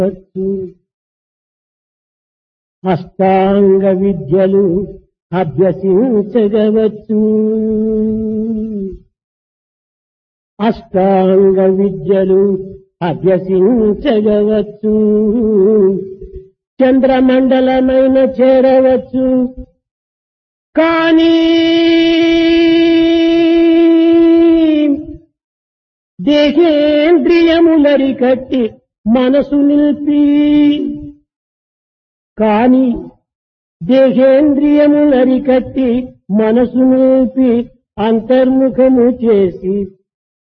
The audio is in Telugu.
వచ్చు అష్టాంగ విద్యలు అభ్యసించగవచ్చు అష్టాంగ విద్యలు అభ్యసించగవచ్చు చంద్రమండలమైన చేరవచ్చు కానీ దేహేంద్రియములరి కట్టి మనసు నిలిపి కాని దేహేంద్రియములరి కట్టి మనసు నిలిపి అంతర్ముఖము చేసి